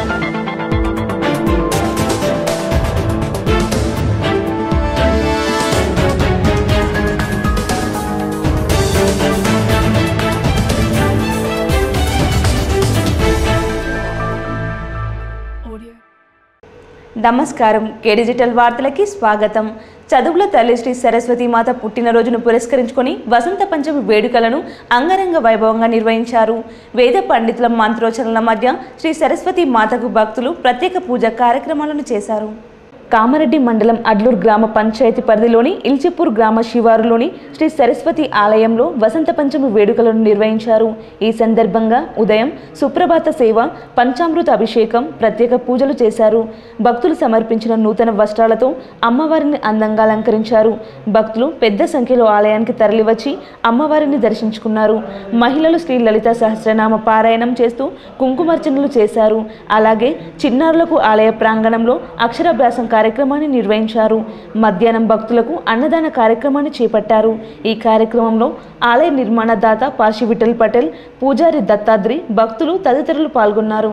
నమస్కారం కే డిజిటల్ వార్తలకి స్వాగతం చదువుల తల్లి శ్రీ సరస్వతి మాత పుట్టినరోజును పురస్కరించుకొని వసంత పంచమి వేడుకలను అంగరంగ వైభవంగా నిర్వహించారు వేద పండితుల మంత్రోచ్చరణల మధ్య శ్రీ సరస్వతి మాతకు భక్తులు ప్రత్యేక పూజ కార్యక్రమాలను చేశారు కామారెడ్డి మండలం అడ్లూరు గ్రామ పంచాయతీ పరిధిలోని ఇల్చిపూర్ గ్రామ శివారులోని శ్రీ సరస్వతి ఆలయంలో వసంత పంచమి వేడుకలను నిర్వహించారు ఈ సందర్భంగా ఉదయం సుప్రభాత సేవ పంచామృత అభిషేకం ప్రత్యేక పూజలు చేశారు భక్తులు సమర్పించిన నూతన వస్త్రాలతో అమ్మవారిని అందంగా అలంకరించారు భక్తులు పెద్ద సంఖ్యలో ఆలయానికి తరలివచ్చి అమ్మవారిని దర్శించుకున్నారు మహిళలు శ్రీ లలిత సహస్రనామ పారాయణం చేస్తూ కుంకుమార్చనలు చేశారు అలాగే చిన్నారులకు ఆలయ ప్రాంగణంలో అక్షరాభ్యాసం కార్యక్రమాన్ని నిర్వహించారు మధ్యాహ్నం భక్తులకు అన్నదాన కార్యక్రమాన్ని చేపట్టారు ఈ కార్యక్రమంలో ఆలయ నిర్మాణదాత పార్షి విఠల్ పటేల్ పూజారి దత్తాద్రి భక్తులు తదితరులు పాల్గొన్నారు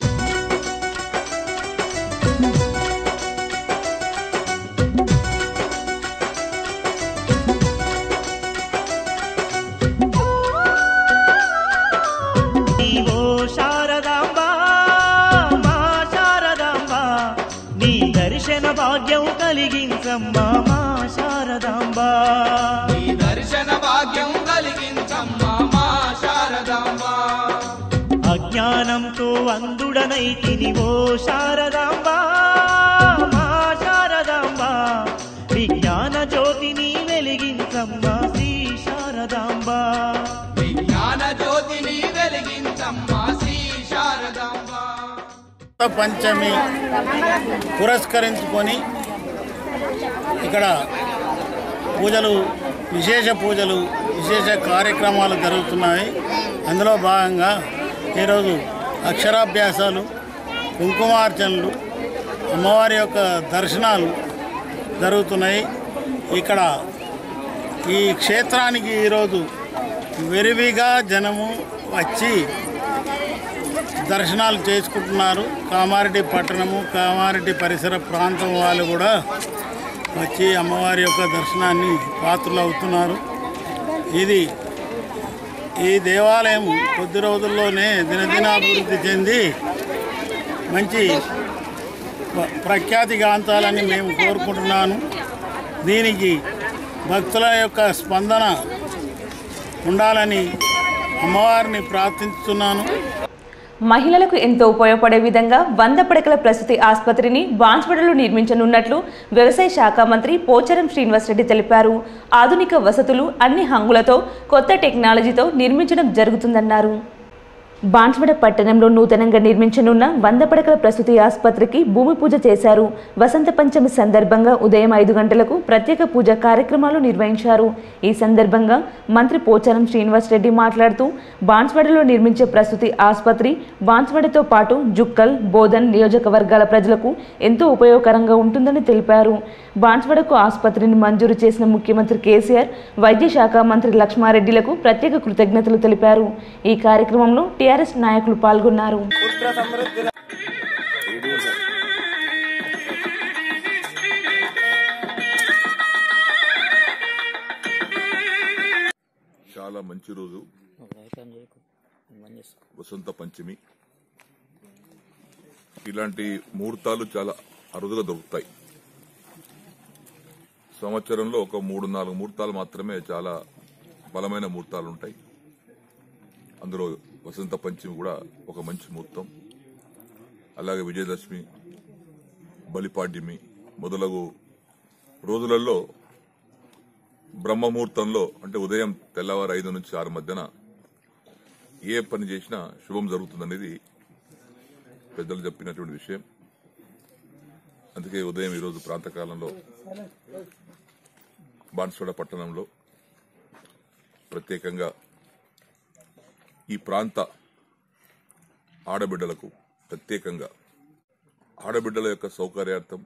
నీవో శారదాంబ మా శారదాంబ నీ దర్శన భాగ్యం కలిగించమ్మా మా శారదాంబ నీ దర్శన భాగ్యం కలిగించమ్మా మా శారదాంబ అజ్ఞానంతో అందుడనైతిని ఓ శారదాంబ మా శారదాంబ విజ్ఞాన జ్యోతిని వెలిగించమ్మా శ్రీ శారదాంబ విజ్ఞాన జ్యోతిని వెలిగించమ్మా శ్రీ శారదాంబ కొత్త పంచమి పురస్కరించుకొని ఇక్కడ పూజలు విశేష పూజలు విశేష కార్యక్రమాలు జరుగుతున్నాయి అందులో భాగంగా ఈరోజు అక్షరాభ్యాసాలు కుంకుమార్చనలు అమ్మవారి యొక్క దర్శనాలు జరుగుతున్నాయి ఇక్కడ ఈ క్షేత్రానికి ఈరోజు విరివిగా జనము వచ్చి దర్శనాలు చేసుకుంటున్నారు కామారెడ్డి పట్టణము కామారెడ్డి పరిసర ప్రాంతం వాళ్ళు కూడా వచ్చి అమ్మవారి యొక్క దర్శనాన్ని పాత్రలు అవుతున్నారు ఇది ఈ దేవాలయం కొద్ది రోజుల్లోనే దినదినాభివృద్ధి చెంది మంచి ప్ర- ప్రఖ్యాతిగాంచాలని మేము కోరుకుంటున్నాను దీనికి భక్తుల యొక్క స్పందన ఉండాలని అమ్మవారిని ప్రార్థిస్తున్నాను మహిళలకు ఎంతో ఉపయోగపడే విధంగా వంద పడకల ప్రసూతి ఆసుపత్రిని బాన్స్వాడలో నిర్మించనున్నట్లు వ్యవసాయ శాఖ మంత్రి పోచారం శ్రీనివాసరెడ్డి తెలిపారు ఆధునిక వసతులు అన్ని హంగులతో కొత్త టెక్నాలజీతో నిర్మించడం జరుగుతుందన్నారు బాన్స్వాడ పట్టణంలో నూతనంగా నిర్మించనున్న వంద పడకల ప్రసూతి ఆసుపత్రికి భూమి పూజ చేశారు వసంత పంచమి సందర్భంగా ఉదయం ఐదు గంటలకు ప్రత్యేక పూజ కార్యక్రమాలు నిర్వహించారు ఈ సందర్భంగా మంత్రి పోచారం శ్రీనివాస్ రెడ్డి మాట్లాడుతూ బాన్స్వాడలో నిర్మించే ప్రసూతి ఆసుపత్రి బాన్స్వాడతో పాటు జుక్కల్ బోధన్ నియోజకవర్గాల ప్రజలకు ఎంతో ఉపయోగకరంగా ఉంటుందని తెలిపారు బాన్స్వాడకు ఆసుపత్రిని మంజూరు చేసిన ముఖ్యమంత్రి కేసీఆర్ వైద్య శాఖ మంత్రి లక్ష్మారెడ్డిలకు ప్రత్యేక కృతజ్ఞతలు తెలిపారు ఈ కార్యక్రమంలో టీఆర్ఎస్ నాయకులు పాల్గొన్నారు చాలా మంచి రోజు వసంత పంచమి ఇలాంటి ముహూర్తాలు చాలా అరుదుగా దొరుకుతాయి సంవత్సరంలో ఒక మూడు నాలుగు ముహూర్తాలు మాత్రమే చాలా బలమైన ముహూర్తాలు ఉంటాయి అందులో వసంత పంచమి కూడా ఒక మంచి ముహూర్తం అలాగే విజయదశమి బలిపాడ్యమి మొదలగు రోజులలో బ్రహ్మముహూర్తంలో అంటే ఉదయం తెల్లవారు ఐదు నుంచి ఆరు మధ్యన ఏ పని చేసినా శుభం జరుగుతుందనేది పెద్దలు చెప్పినటువంటి విషయం అందుకే ఉదయం ఈరోజు ప్రాంతకాలంలో బాన్స్వాడ పట్టణంలో ప్రత్యేకంగా ఈ ప్రాంత ఆడబిడ్డలకు ప్రత్యేకంగా ఆడబిడ్డల యొక్క సౌకర్యార్థం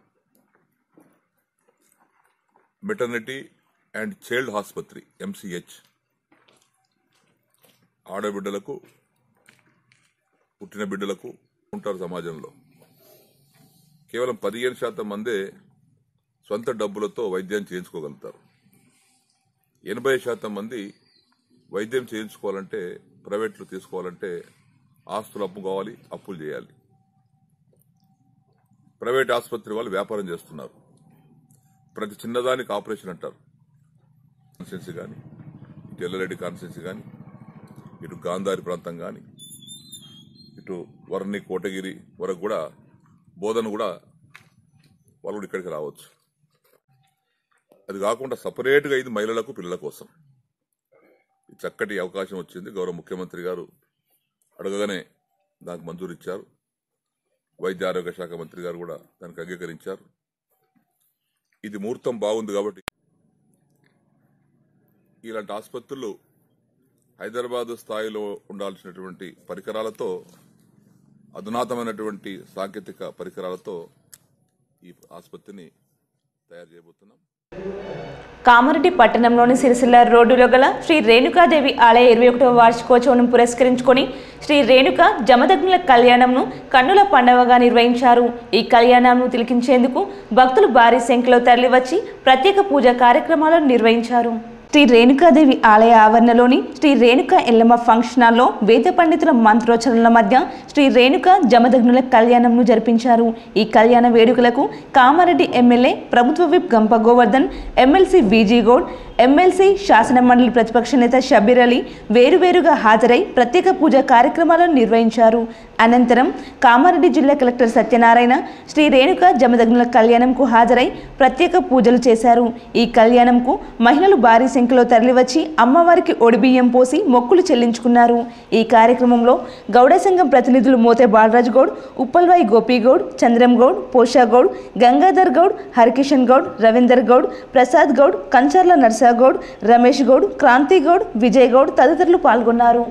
మెటర్నిటీ అండ్ చైల్డ్ ఆసుపత్రి ఎంసీహెచ్ ఆడబిడ్డలకు పుట్టిన బిడ్డలకు ఉంటారు సమాజంలో కేవలం పదిహేను శాతం మందే సొంత డబ్బులతో వైద్యం చేయించుకోగలుగుతారు ఎనభై శాతం మంది వైద్యం చేయించుకోవాలంటే ప్రైవేట్లు తీసుకోవాలంటే ఆస్తులు అప్పు కావాలి అప్పులు చేయాలి ప్రైవేట్ ఆసుపత్రి వాళ్ళు వ్యాపారం చేస్తున్నారు ప్రతి చిన్నదానికి ఆపరేషన్ అంటారు కాన్స్టిట్యున్సీ కానీ ఇటు ఎల్లరెడ్డి కాన్స్టిట్యున్సీ కానీ ఇటు గాంధారి ప్రాంతం కానీ ఇటు వరణి కోటగిరి వరకు కూడా బోధన కూడా వాళ్ళు కూడా ఇక్కడికి రావచ్చు అది కాకుండా సపరేట్గా ఇది మహిళలకు పిల్లల కోసం ఈ చక్కటి అవకాశం వచ్చింది గౌరవ ముఖ్యమంత్రి గారు అడగగానే దానికి మంజూరు ఇచ్చారు వైద్య ఆరోగ్య శాఖ మంత్రి గారు కూడా దానికి అంగీకరించారు ఇది ముహూర్తం బాగుంది కాబట్టి ఇలాంటి ఆసుపత్రులు హైదరాబాద్ స్థాయిలో ఉండాల్సినటువంటి పరికరాలతో అధునాతమైనటువంటి సాంకేతిక పరికరాలతో ఈ ఆసుపత్రిని తయారు చేయబోతున్నాం కామారెడ్డి పట్టణంలోని సిరిసిల్ల రోడ్డులో గల శ్రీ రేణుకాదేవి ఆలయ ఇరవై ఒకటవ వార్షికోత్సవం పురస్కరించుకొని శ్రీ రేణుక జమదగ్నుల కళ్యాణంను కన్నుల పండవగా నిర్వహించారు ఈ కళ్యాణంను తిలకించేందుకు భక్తులు భారీ సంఖ్యలో తరలివచ్చి ప్రత్యేక పూజా కార్యక్రమాలను నిర్వహించారు శ్రీ రేణుకాదేవి ఆలయ ఆవరణలోని శ్రీ రేణుక ఎల్లమ్మ ఫంక్షన్ హాల్లో వేద పండితుల మంత్రోచ్చరణల మధ్య శ్రీ రేణుక జమదగ్నుల కళ్యాణంను జరిపించారు ఈ కళ్యాణ వేడుకలకు కామారెడ్డి ఎమ్మెల్యే ప్రభుత్వ whip Gampa Govardhan MLC B G Goud MLC శాసన మండలి ప్రతిపక్ష నేత షబీర్ అలీ వేరువేరుగా హాజరై ప్రత్యేక పూజా కార్యక్రమాలను నిర్వహించారు అనంతరం కామారెడ్డి జిల్లా కలెక్టర్ సత్యనారాయణ శ్రీ రేణుక జమదగ్నుల కళ్యాణంకు హాజరై ప్రత్యేక పూజలు చేశారు ఈ కళ్యాణంకు మహిళలు భారీ సంఖ్యలో తరలివచ్చి అమ్మవారికి ఒడిబియ్యం పోసి మొక్కులు చెల్లించుకున్నారు ఈ కార్యక్రమంలో గౌడ సంఘం ప్రతినిధులు మోతే బాలరాజ్ గౌడ్ ఉప్పల్వాయి గోపీగౌడ్ చంద్రం గౌడ్ పోషా గౌడ్ గంగాధర్ గౌడ్ హరికిషన్ గౌడ్ రవీందర్ గౌడ్ ప్రసాద్ గౌడ్ కంచర్ల నర్సా గౌడ్ రమేష్ గౌడ్ క్రాంతి గౌడ్ విజయ్ గౌడ్ తదితరులు పాల్గొన్నారు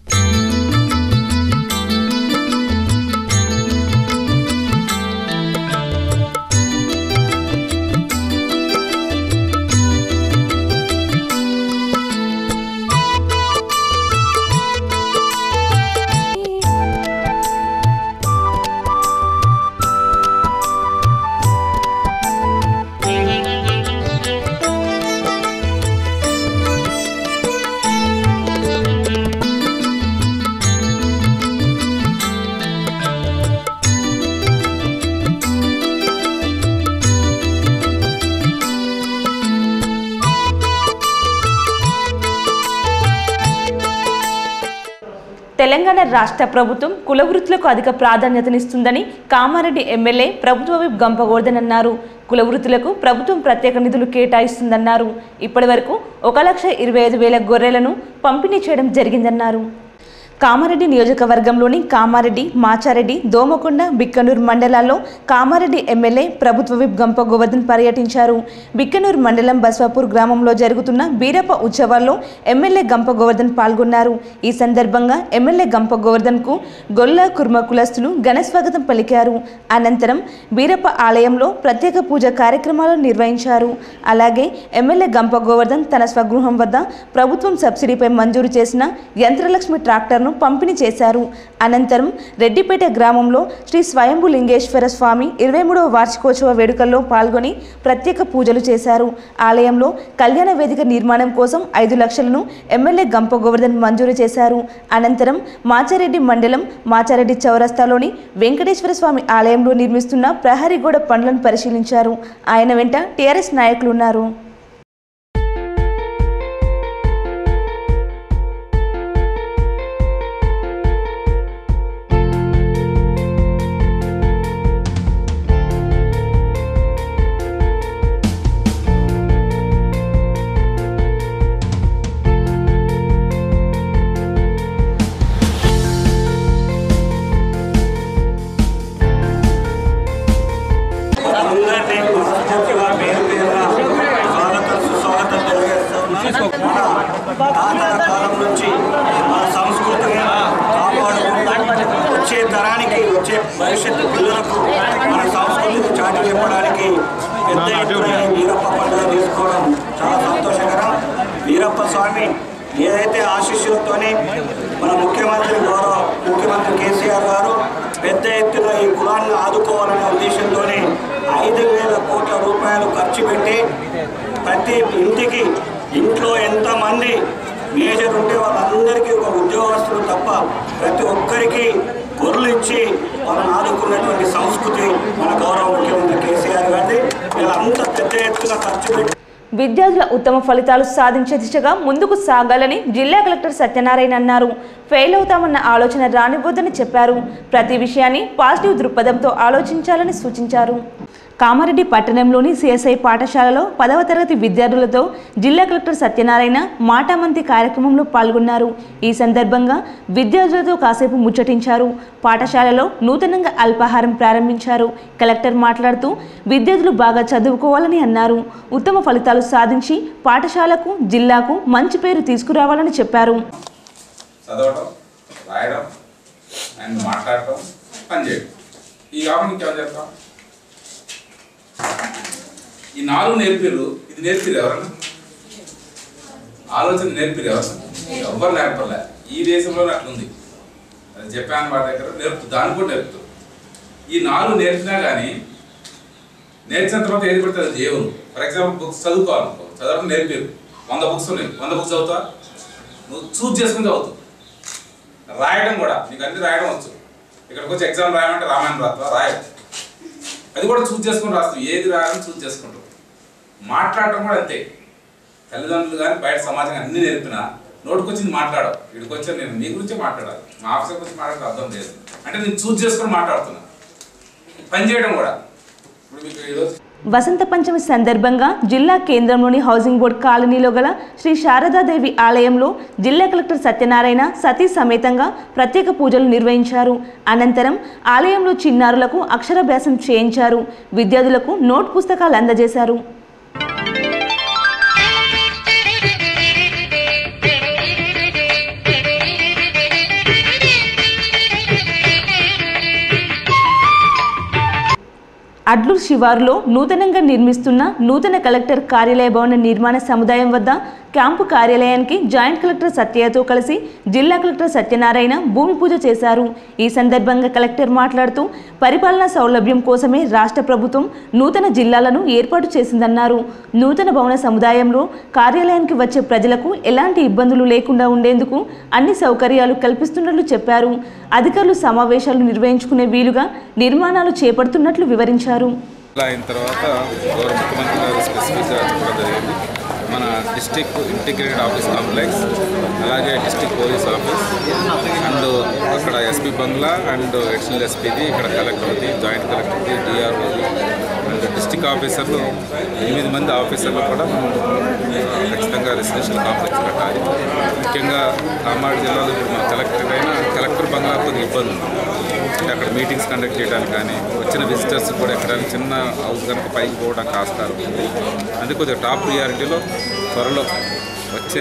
తెలంగాణ రాష్ట్ర ప్రభుత్వం కుల వృత్తులకు అధిక ప్రాధాన్యతనిస్తుందని కామారెడ్డి ఎమ్మెల్యే ప్రభుత్వ విప్ గంపగోర్ధన్ అన్నారు కుల వృత్తులకు ప్రభుత్వం ప్రత్యేక నిధులు కేటాయిస్తుందన్నారు ఇప్పటి వరకు ఒక లక్ష ఇరవై ఐదు వేల గొర్రెలను పంపిణీ చేయడం జరిగిందన్నారు కామారెడ్డి నియోజకవర్గంలోని కామారెడ్డి మాచారెడ్డి దోమకొండ బిక్కనూరు మండలాల్లో కామారెడ్డి ఎమ్మెల్యే ప్రభుత్వ విప్ గంప గోవర్ధన్ పర్యటించారు బిక్కనూరు మండలం బస్వాపూర్ గ్రామంలో జరుగుతున్న బీరప్ప ఉత్సవాల్లో ఎమ్మెల్యే గంప గోవర్ధన్ పాల్గొన్నారు ఈ సందర్భంగా ఎమ్మెల్యే గంప గోవర్ధన్కు గొల్ల కుర్మ కులస్తులు ఘన స్వాగతం పలికారు అనంతరం బీరప్ప ఆలయంలో ప్రత్యేక పూజ కార్యక్రమాలను నిర్వహించారు అలాగే ఎమ్మెల్యే గంప గోవర్ధన్ తన స్వగృహం వద్ద ప్రభుత్వం సబ్సిడీపై మంజూరు చేసిన యంత్రలక్ష్మి ట్రాక్టర్ను పంపిణీ చేశారు అనంతరం రెడ్డిపేట గ్రామంలో శ్రీ స్వయంభు లింగేశ్వర స్వామి ఇరవై మూడవ వార్షికోత్సవ వేడుకల్లో పాల్గొని ప్రత్యేక పూజలు చేశారు ఆలయంలో కళ్యాణ వేదిక నిర్మాణం కోసం ఐదు లక్షలను ఎమ్మెల్యే గంప గోవర్ధన్ మంజూరు చేశారు అనంతరం మాచారెడ్డి మండలం మాచారెడ్డి చౌరస్తాలోని వెంకటేశ్వర స్వామి ఆలయంలో నిర్మిస్తున్న ప్రహరీ గోడ పనులను పరిశీలించారు ఆయన వెంట టీఆర్ఎస్ నాయకులు ఉన్నారు అందరినీ పూర్తిగా పేరు పేరున స్వాగతం సుస్వాగతం తెలియజేస్తున్నాం మన తాతల కాలం నుంచి మన సంస్కృతిని కాపాడుకుంటూ వచ్చే తరానికి వచ్చే భవిష్యత్తు పిల్లలకు మన సంస్కృతిని చాటి చెప్పడానికి పెద్ద ఎత్తున ఈ వీరప్ప పండుగ తీసుకోవడం చాలా సంతోషకరం వీరప్ప స్వామి ఏదైతే ఆశీస్సులతోని మన ముఖ్యమంత్రి గౌరవ ముఖ్యమంత్రి కేసీఆర్ గారు పెద్ద ఎత్తున ఈ కులాన్ని ఆదుకోవాలనే ఉద్దేశంతోనే ఐదు వేల కోట్ల రూపాయలు ఖర్చు పెట్టి ప్రతి ఇంటికి ఇంట్లో ఎంతమంది మేజర్ ఉంటే వాళ్ళందరికీ ఒక ఉద్యోగస్తులు తప్ప ప్రతి ఒక్కరికి గొర్రెలు ఇచ్చి వాళ్ళని ఆదుకున్నటువంటి సంస్కృతి మన గౌరవ ముఖ్యమంత్రి కేసీఆర్ గారిది వీళ్ళంతా పెద్ద ఎత్తున ఖర్చు పెట్టి విద్యార్థుల ఉత్తమ ఫలితాలు సాధించే దిశగా ముందుకు సాగాలని జిల్లా కలెక్టర్ సత్యనారాయణ అన్నారు ఫెయిల్ అవుతామన్న ఆలోచన రానివ్వద్దని చెప్పారు ప్రతి విషయాన్ని పాజిటివ్ దృక్పథంతో ఆలోచించాలని సూచించారు కామారెడ్డి పట్టణంలోని సిఎస్ఐ పాఠశాలలో పదవ తరగతి విద్యార్థులతో జిల్లా కలెక్టర్ సత్యనారాయణ మాటామంతి కార్యక్రమంలో పాల్గొన్నారు ఈ సందర్భంగా విద్యార్థులతో కాసేపు ముచ్చటించారు పాఠశాలలో నూతనంగా అల్పాహారం ప్రారంభించారు కలెక్టర్ మాట్లాడుతూ విద్యార్థులు బాగా చదువుకోవాలని అన్నారు ఉత్తమ ఫలితాలు సాధించి పాఠశాలకు జిల్లాకు మంచి పేరు తీసుకురావాలని చెప్పారు చదవటం రాయడం అండ్ మాట్లాడటం పని చేయడం ఈ కాకుండా ఇంకేమైనా చెప్తాం ఈ నాలుగు నేర్పిర్రు ఇది నేర్పిరు ఎవరన్నా ఆలోచన నేర్పిరు ఎవరన్నా ఎవ్వరు నేర్పలే ఈ దేశంలో అట్లుంది అది జపాన్ వాడి దగ్గర నేర్పు దాన్ని కూడా నేర్పుతారు ఈ నాలుగు నేర్పినా కానీ నేర్చిన తర్వాత ఏది పడితే అది దేవుడు ఫర్ ఎగ్జాంపుల్ బుక్స్ చదువుకోవాలనుకో చదవడం నేర్పారు వంద బుక్స్ ఉన్నాయి వంద బుక్స్ చదువుతా నువ్వు చూజ్ చేసుకుని చదువుతావు రాయడం కూడా నీకు అన్ని రాయడం వచ్చు ఇక్కడికి వచ్చి ఎగ్జామ్ రాయమంటే రామాయణం రాస్తావా రాయవు అది కూడా చూజ్ చేసుకుని రాస్తావు ఏది రాయాలని చూజ్ చేసుకుంటావు మాట్లాడటం కూడా అంతే తల్లిదండ్రులు కానీ బయట సమాజం అన్ని నేర్పినా నోటికొచ్చింది మాట్లాడవు ఇక్కడికి వచ్చి నేను నీ గురించి మాట్లాడాలి మా ఆఫీసర్ గురించి మాట్లాడే అర్థం లేదు అంటే నేను చూజ్ చేసుకొని మాట్లాడుతున్నా పని చేయడం కూడా ఇప్పుడు మీకు ఈరోజు వసంత పంచమి సందర్భంగా జిల్లా కేంద్రంలోని హౌసింగ్ బోర్డ్ కాలనీలో గల శ్రీ శారదాదేవి ఆలయంలో జిల్లా కలెక్టర్ సత్యనారాయణ సతీ సమేతంగా ప్రత్యేక పూజలు నిర్వహించారు అనంతరం ఆలయంలో చిన్నారులకు అక్షరాభ్యాసం చేయించారు విద్యార్థులకు నోట్ పుస్తకాలు అందజేశారు అడ్లూరు శివారులో నూతనంగా నిర్మిస్తున్న నూతన కలెక్టర్ కార్యాలయ భవన నిర్మాణ సముదాయం వద్ద క్యాంపు కార్యాలయానికి జాయింట్ కలెక్టర్ సత్యతో కలిసి జిల్లా కలెక్టర్ సత్యనారాయణ భూమి పూజ చేశారు ఈ సందర్భంగా కలెక్టర్ మాట్లాడుతూ పరిపాలనా సౌలభ్యం కోసమే రాష్ట్ర ప్రభుత్వం నూతన జిల్లాలను ఏర్పాటు చేసిందన్నారు నూతన భవన సముదాయంలో కార్యాలయానికి వచ్చే ప్రజలకు ఎలాంటి ఇబ్బందులు లేకుండా ఉండేందుకు అన్ని సౌకర్యాలు కల్పిస్తున్నట్లు చెప్పారు అధికారులు సమావేశాలు నిర్వహించుకునే వీలుగా నిర్మాణాలు చేపడుతున్నట్లు వివరించారు ఇలా అయిన తర్వాత గౌరవ ముఖ్యమంత్రి గారు స్పెసిఫిక్గా చెప్పడం జరిగింది మన డిస్టిక్ ఇంటిగ్రేటెడ్ ఆఫీస్ కాంప్లెక్స్ అలాగే డిస్టిక్ పోలీస్ ఆఫీస్ అండ్ అక్కడ ఎస్పీ బంగ్లా అండ్ ఎడిషనల్ ఎస్పీది ఇక్కడ కలెక్టర్ది జాయింట్ కలెక్టర్ది డిఆర్ఓది అండ్ డిస్టిక్ ఆఫీసర్లు ఎనిమిది మంది ఆఫీసర్లు కూడా మనం ఆ, ఖచ్చితంగా రెసిడెన్షియల్ కాంప్లెక్స్ కట్టాలి ముఖ్యంగా కామారెడ్డి జిల్లాలో ఇప్పుడు మన కలెక్టర్ అయినా కలెక్టర్ బంగ్లా కొద్దిగా ఇబ్బంది ఉంది అంటే అక్కడ మీటింగ్స్ కండక్ట్ చేయడానికి కానీ వచ్చిన విజిటర్స్ కూడా ఎక్కడానికి చిన్న హౌస్ కనుక పైకి పోవడానికి ఆస్కారం ఉంది అందుకే కొద్దిగా టాప్ ప్రియారిటీలో త్వరలో వచ్చే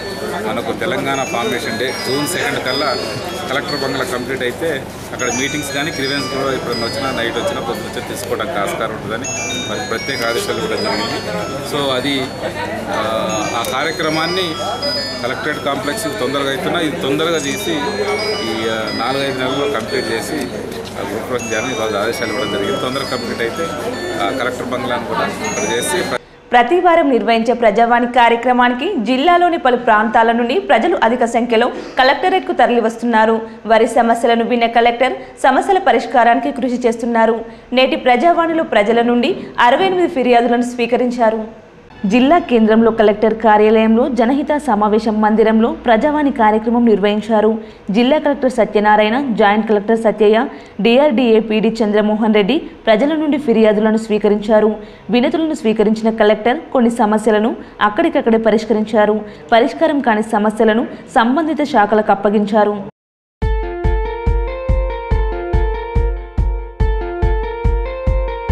మనకు Telangana formation day June second కల్లా కలెక్టర్ బంగ్లా కంప్లీట్ అయితే అక్కడ మీటింగ్స్ కానీ గ్రీవెన్స్ కూడా ఎప్పుడైనా వచ్చినా నైట్ వచ్చినా పొద్దున వచ్చి తీసుకోవడానికి ఆస్కారం ఉంటుందని మరి ప్రత్యేక ఆదేశాలు కూడా జరిగింది సో అది ఆ, ఆ కార్యక్రమాన్ని కలెక్టరేట్ కాంప్లెక్స్ తొందరగా అవుతున్నా ఇది తొందరగా చేసి ఈ ఆ, నాలుగైదు నెలల్లో కంప్లీట్ చేసి ఆ గృహప్రవేశం చేయాలని వాళ్ళ ఆదేశాలు ఇవ్వడం జరిగింది తొందరగా కంప్లీట్ అయితే ఆ కలెక్టర్ బంగ్లాను కూడా అక్కడ చేసి ప్రతి వారం నిర్వహించే ప్రజావాణి కార్యక్రమానికి జిల్లాలోని పలు ప్రాంతాల నుండి ప్రజలు అధిక సంఖ్యలో కలెక్టరేట్కు తరలివస్తున్నారు వారి సమస్యలను విన్న కలెక్టర్ సమస్యల పరిష్కారానికి కృషి చేస్తున్నారు నేటి ప్రజావాణిలో ప్రజల నుండి అరవై ఎనిమిది ఫిర్యాదులను స్వీకరించారు జిల్లా కేంద్రంలో కలెక్టర్ కార్యాలయంలో జనహిత సమావేశం మందిరంలో ప్రజావాణి కార్యక్రమం నిర్వహించారు జిల్లా collector Satyanarayana joint collector Satyaiah DRDA PD Chandramohan Reddy ప్రజల నుండి ఫిర్యాదులను స్వీకరించారు వినతులను స్వీకరించిన కలెక్టర్ కొన్ని సమస్యలను అక్కడికక్కడే పరిష్కరించారు పరిష్కారం కాని సమస్యలను సంబంధిత శాఖలకు అప్పగించారు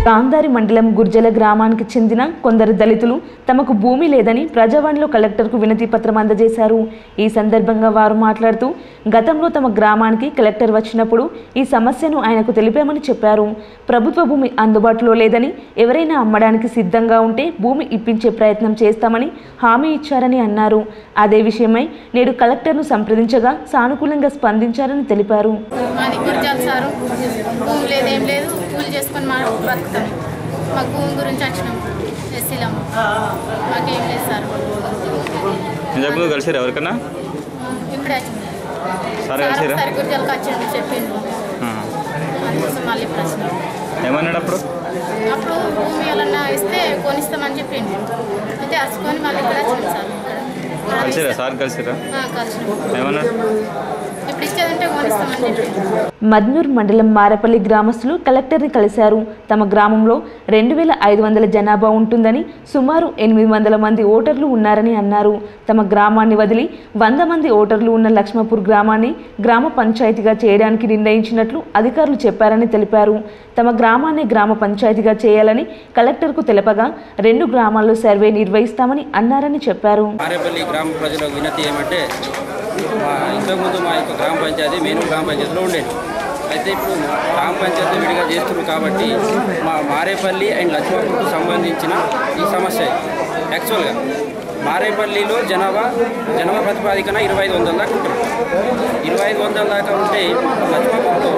గాంధారి మండలం గుర్జల గ్రామానికి చెందిన కొందరు దళితులు తమకు భూమి లేదని ప్రజావాణిలో కలెక్టర్కు వినతి పత్రం అందజేశారు ఈ సందర్భంగా వారు మాట్లాడుతూ గతంలో తమ గ్రామానికి కలెక్టర్ వచ్చినప్పుడు ఈ సమస్యను ఆయనకు తెలిపామని చెప్పారు ప్రభుత్వ భూమి అందుబాటులో లేదని ఎవరైనా అమ్మడానికి సిద్ధంగా ఉంటే భూమి ఇప్పించే ప్రయత్నం చేస్తామని హామీ ఇచ్చారని అన్నారు అదే విషయమై నేడు కలెక్టర్ను సంప్రదించగా సానుకూలంగా స్పందించారని తెలిపారు మాది గురిజాలు సారు భూమి లేదు ఏం లేదు కూలి చేసుకొని మా బతుకుతాం మాకు భూమి గురించి వచ్చినాం ఎస్సీలము మాకేం లేదు సార్ ఇంతకుముందు కలిసారు ఎవరికన్నా ఇప్పుడే వచ్చింది సార్ కలిసిరా సరి గురిజాలకు వచ్చిండు చెప్పిండు అందుకోసం మళ్ళీ ఇప్పుడు వచ్చినాం ఏమన్నాడు అప్పుడు అప్పుడు భూమి ఎవరన్నా ఇస్తే కొనిస్తామని చెప్పిండు అయితే అరుచుకొని మళ్ళీ ఇక్కడ వచ్చింది సార్ కలిసిరా సార్ కలిసిరా ఆ, కలిసినాం ఏమన్నాడు ఇప్పుడు ఇచ్చేది ఉంటే కొనిస్తామని చెప్పిండు మద్నూర్ మండలం మారపల్లి గ్రామస్తులు కలెక్టర్ని కలిశారు తమ గ్రామంలో రెండు వేల ఐదు వందల జనాభా ఉంటుందని సుమారు ఎనిమిది వందల మంది ఓటర్లు ఉన్నారని అన్నారు తమ గ్రామాన్ని వదిలి వంద మంది ఓటర్లు ఉన్న లక్ష్మపూర్ గ్రామాన్ని గ్రామ పంచాయతీగా చేయడానికి నిర్ణయించినట్లు అధికారులు చెప్పారని తెలిపారు తమ గ్రామాన్ని గ్రామ పంచాయతీగా చేయాలని కలెక్టర్కు తెలపగా రెండు గ్రామాల్లో సర్వే నిర్వహిస్తామని అన్నారని చెప్పారు మారేపల్లి గ్రామ ప్రజలకు వినతి ఏమంటే మా ఇంతకుముందు మా యొక్క గ్రామ పంచాయతీ మేము గ్రామ పంచాయతీలో ఉండేది అయితే ఇప్పుడు గ్రామ పంచాయతీ విడిగా చేస్తున్నారు కాబట్టి మా మారేపల్లి అండ్ లక్ష్మీపూర్కు సంబంధించిన ఈ సమస్య యాక్చువల్గా మారేపల్లిలో జనాభా జనాభా ప్రతిపాదికన ఇరవై ఐదు వందల దాకా ఉంటుంది ఇరవై ఐదు వందల దాకా ఉంటే లక్ష్మీపూర్లో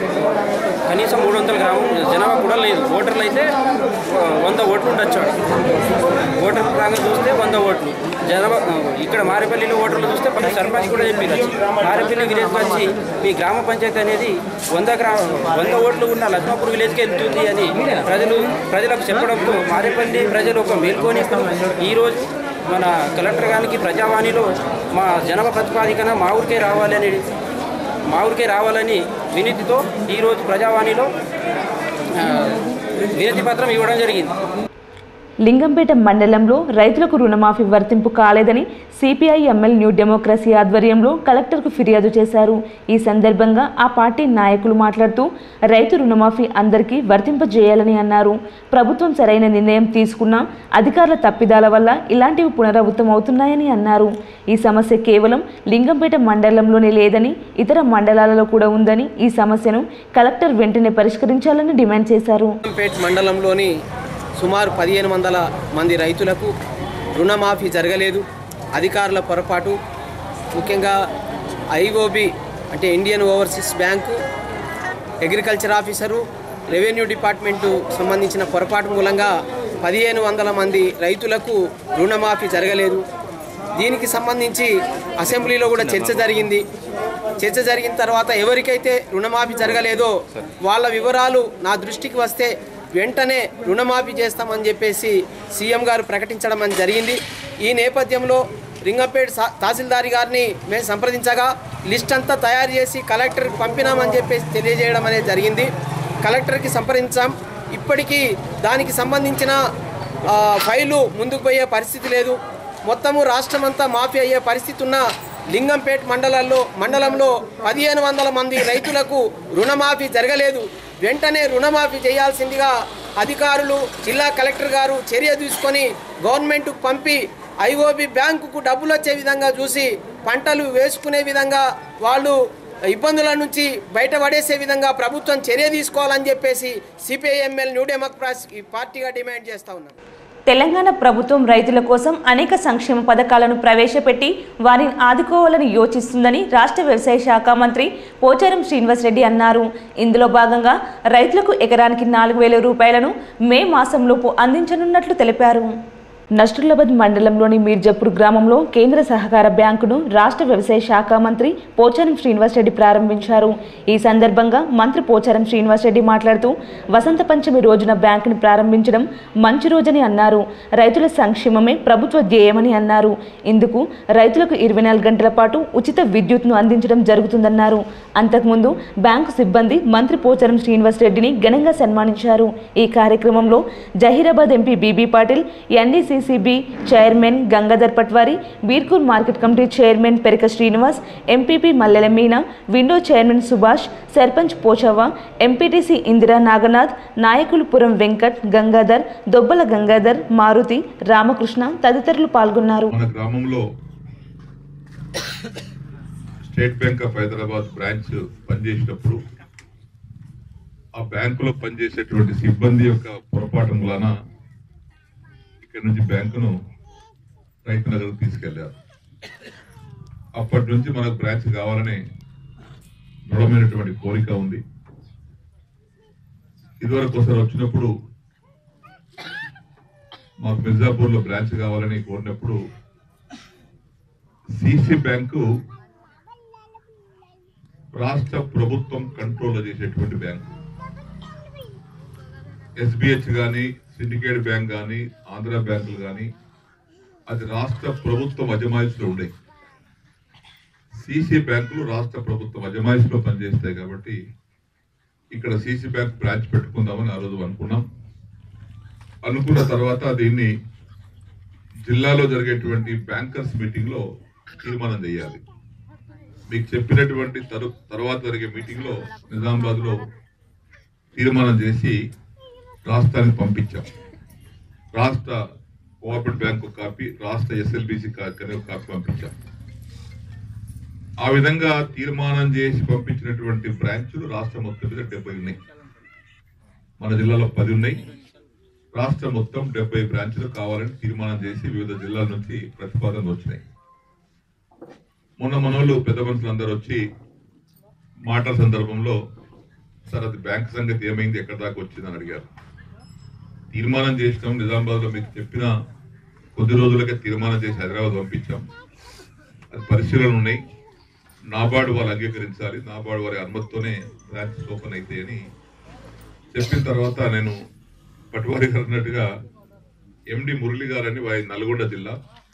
కనీసం మూడు వందల గ్రామం జనాభా కూడా లేదు ఓటర్లు అయితే ఆ, వంద ఓట్లు ఉండొచ్చు ఆడ. ఓటర్ పరంగా చూస్తే వంద ఓట్లు జనాభా ఆ, ఇక్కడ మారేపల్లిలో ఓటర్లు చూస్తే పది సర్పంచ్ కూడా చెప్పి మారేపల్లి విలేజ్ వచ్చి మీ గ్రామ పంచాయతీ అనేది వంద గ్రామ వంద ఓట్లు ఉన్న లక్ష్మాపూర్ విలేజ్కి వెళ్తుంది అని ప్రజలు ప్రజలకు చెప్పడంతో మారేపల్లి ప్రజలు ఒక మేల్కొని ఈరోజు మన కలెక్టర్ గారికి ప్రజావాణిలో మా జనాభా ప్రతిపాదికన మా ఊరికే రావాలి అని మా ఊరికే రావాలని వినతితో ఈరోజు ప్రజావాణిలో ఆ, వినతి పత్రం ఇవ్వడం జరిగింది లింగంపేట మండలంలో రైతులకు రుణమాఫీ వర్తింపు కాలేదని సిపిఐ ఎంఎల్ న్యూ డెమోక్రసీ ఆధ్వర్యంలో కలెక్టర్కు ఫిర్యాదు చేశారు ఈ సందర్భంగా ఆ పార్టీ నాయకులు మాట్లాడుతూ రైతు రుణమాఫీ అందరికీ వర్తింపజేయాలని అన్నారు ప్రభుత్వం సరైన నిర్ణయం తీసుకున్నా అధికారుల తప్పిదాల వల్ల ఇలాంటివి పునరావృతం అవుతున్నాయని అన్నారు ఈ సమస్య కేవలం లింగంపేట మండలంలోనే లేదని ఇతర మండలాలలో కూడా ఉందని ఈ సమస్యను కలెక్టర్ వెంటనే పరిష్కరించాలని డిమాండ్ చేశారు పేట్ మండలంలోని సుమారు పదిహేను వందల మంది రైతులకు రుణమాఫీ జరగలేదు అధికారుల పొరపాటు ముఖ్యంగా ఐఓబి అంటే Indian overseas bank agriculture officer revenue department సంబంధించిన పొరపాటు మూలంగా పదిహేను వందల మంది రైతులకు రుణమాఫీ జరగలేదు దీనికి సంబంధించి అసెంబ్లీలో కూడా చర్చ జరిగింది చర్చ జరిగిన తర్వాత ఎవరికైతే రుణమాఫీ జరగలేదో వాళ్ళ వివరాలు నా దృష్టికి వస్తే వెంటనే రుణమాఫీ చేస్తామని చెప్పేసి సీఎం గారు ప్రకటించడం అని జరిగింది ఈ నేపథ్యంలో రింగంపేట సా- తహసీల్దారి గారిని మేము సంప్రదించగా లిస్ట్ అంతా తయారు చేసి కలెక్టర్కి పంపినామని చెప్పేసి తెలియజేయడం అనేది జరిగింది కలెక్టర్కి సంప్రదించాం ఇప్పటికీ దానికి సంబంధించిన ఆ, ఫైలు ముందుకు పోయే పరిస్థితి లేదు మొత్తము రాష్ట్రమంతా మాఫీ అయ్యే పరిస్థితి ఉన్న లింగంపేట్ మండలాల్లో మండలంలో పదిహేను వందల మంది రైతులకు రుణమాఫీ జరగలేదు వెంటనే రుణమాఫీ చేయాల్సిందిగా అధికారులు జిల్లా కలెక్టర్ గారు చర్య తీసుకొని గవర్నమెంట్కు పంపి ఐఓబి బ్యాంకుకు డబ్బులు వచ్చే విధంగా చూసి పంటలు వేసుకునే విధంగా వాళ్ళు ఇబ్బందుల నుంచి బయటపడేసే విధంగా ప్రభుత్వం చర్య తీసుకోవాలని చెప్పేసి సిపిఐఎంఎల్ న్యూ డెమోక్రసీ పార్టీగా డిమాండ్ చేస్తా ఉన్నాం తెలంగాణ ప్రభుత్వం రైతుల కోసం అనేక సంక్షేమ పథకాలను ప్రవేశపెట్టి వారిని ఆదుకోవాలని యోచిస్తుందని రాష్ట్ర వ్యవసాయ శాఖ మంత్రి పోచారం శ్రీనివాసరెడ్డి అన్నారు ఇందులో భాగంగా రైతులకు ఎకరానికి నాలుగు వేల రూపాయలను మే మాసంలోపు అందించనున్నట్లు తెలిపారు నష్టులాబాద్ మండలంలోని మీర్జపూర్ గ్రామంలో కేంద్ర సహకార బ్యాంకును రాష్ట్ర వ్యవసాయ శాఖ మంత్రి పోచారం శ్రీనివాసరెడ్డి ప్రారంభించారు ఈ సందర్భంగా మంత్రి పోచారం శ్రీనివాసరెడ్డి మాట్లాడుతూ వసంత పంచమి రోజున బ్యాంకును ప్రారంభించడం మంచి రోజని అన్నారు రైతుల సంక్షేమమే ప్రభుత్వ ధ్యేయమని అన్నారు ఇందుకు రైతులకు ఇరవై నాలుగు గంటల పాటు ఉచిత విద్యుత్ను అందించడం జరుగుతుందన్నారు అంతకుముందు బ్యాంకు సిబ్బంది మంత్రి పోచారం శ్రీనివాసరెడ్డిని ఘనంగా సన్మానించారు ఈ కార్యక్రమంలో Zaheerabad MP B B Patil NDC DCCB chairman Gangadhar Patwari Birkur market committee chairman Peraka Srinivas MPP Mallela Meena window chairman Subhash sarpanch Pochavva MPTC Indira Naganath నాయకులు పురం వెంకట్ గంగాధర్ దొబ్బల గంగాధర్ మారుతి రామకృష్ణ తదితరులు పాల్గొన్నారు మన గ్రామంలో State Bank of Hyderabad branch పనిచేసేటప్పుడు ఆ బ్యాంకులో పనిచేసేటువంటి సిబ్బంది యొక్క పొరపాటు వలన ఇక్కడ నుంచి బ్యాంకును రైతు నగర్ తీసుకెళ్లారు అప్పటి నుంచి మనకు బ్రాంచ్ కావాలని దృఢమైనటువంటి కోరిక ఉంది ఇదివరకు ఒకసారి వచ్చినప్పుడు మాకు మిర్జాపూర్ లో బ్రాంచ్ కావాలని కోరినప్పుడు సిసి బ్యాంకు రాష్ట్ర ప్రభుత్వం కంట్రోల్ చేసేటువంటి బ్యాంకు ఎస్బిహెచ్ కానీ సిండికేట్ బ్యాంక్ కానీ ఆంధ్ర బ్యాంకులు కానీ అది రాష్ట్ర ప్రభుత్వం అజమాయిషిలో ఉండే సిసి బ్యాంకులు రాష్ట్ర ప్రభుత్వం అజమాయిషిలో పనిచేస్తాయి కాబట్టి ఇక్కడ సిసి బ్యాంక్ బ్రాంచ్ పెట్టుకుందామని ఆ రోజు అనుకున్నాం అనుకున్న తర్వాత దీన్ని జిల్లాలో జరిగేటువంటి బ్యాంకర్స్ మీటింగ్ లో తీర్మానం చేయాలి మీకు చెప్పినటువంటి తరు తర్వాత జరిగే మీటింగ్ లో నిజామాబాద్ లో తీర్మానం చేసి రాష్ట్రానికి పంపించాం రాష్ట్ర కోఆపరేటివ్ బ్యాంకు కాపీ రాష్ట్ర ఎస్ఎల్బిసి కాపీ కాపీ పంపించాం ఆ విధంగా తీర్మానం చేసి పంపించినటువంటి బ్రాంచులు రాష్ట్ర మొత్తం మీద డెబ్బై ఉన్నాయి మన జిల్లాలో పది ఉన్నాయి రాష్ట్ర మొత్తం డెబ్బై బ్రాంచులు కావాలని తీర్మానం చేసి వివిధ జిల్లాల నుంచి ప్రతిపాదనలు వచ్చినాయి మొన్న మనోళ్ళు పెద్ద మనుషులు అందరూ వచ్చి మాటల సందర్భంలో సార్ అది బ్యాంక్ సంగతి ఏమైంది ఎక్కడి దాకా వచ్చిందని అడిగారు తీర్మానం చేసినాం నిజామాబాద్ లో మీకు చెప్పిన కొద్ది రోజులకే తీర్మానం చేసి హైదరాబాద్ పంపించాం అది పరిశీలన ఉన్నాయి నాబార్డు వాళ్ళు అంగీకరించాలి నాబార్డు వారి అనుమతితోనే బ్రాంచెస్ ఓపెన్ అయితే అని చెప్పిన తర్వాత నేను పట్వారి గారు అన్నట్టుగా ఎండి మురళి గారని వారి నల్గొండ జిల్లా